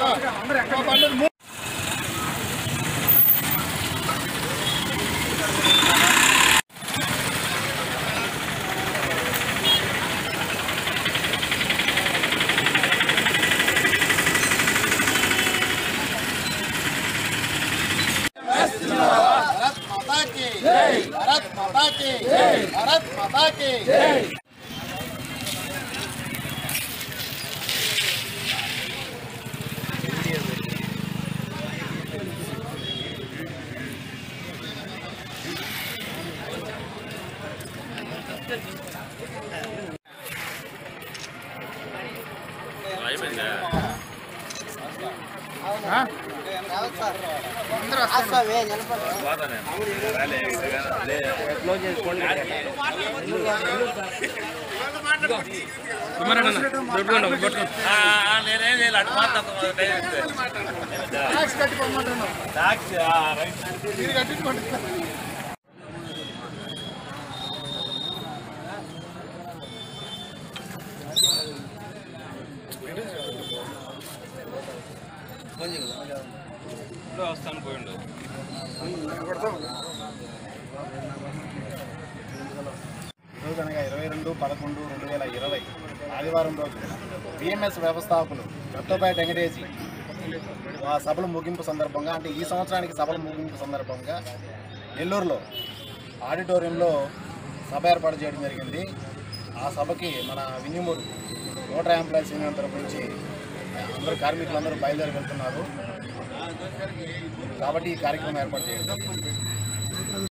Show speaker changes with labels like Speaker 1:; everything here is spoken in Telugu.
Speaker 1: भारत माता की भारत माता की भारत माता की
Speaker 2: నేనేం చేయాలి అటు మాత్రం
Speaker 1: ట్యాక్స్ కట్టుకోమంటున్నాం
Speaker 2: టాక్సీ
Speaker 1: మీరు కట్టించుకోండి
Speaker 2: వస్తాను పోయిండు
Speaker 1: ఈరోజు అనగా ఇరవై రెండు పదకొండు రెండు వేల ఇరవై ఆదివారం రోజు బిఎంఎస్ వ్యవస్థాపకులు దత్తోపాయ వెంకటేజీ ఆ సభల ముగింపు సందర్భంగా అంటే ఈ సంవత్సరానికి సభల ముగింపు సందర్భంగా నెల్లూరులో ఆడిటోరియంలో సభ ఏర్పాటు చేయడం జరిగింది ఆ సభకి మన విన్యమూరు ఓటర్ ఎంప్లాయీస్ యూనియన్ తరపు నుంచి అందరూ కార్మికులందరూ బయలుదేరి వెళ్తున్నారు కాబట్టి ఈ కార్యక్రమం ఏర్పాటు చేయడం జరిగింది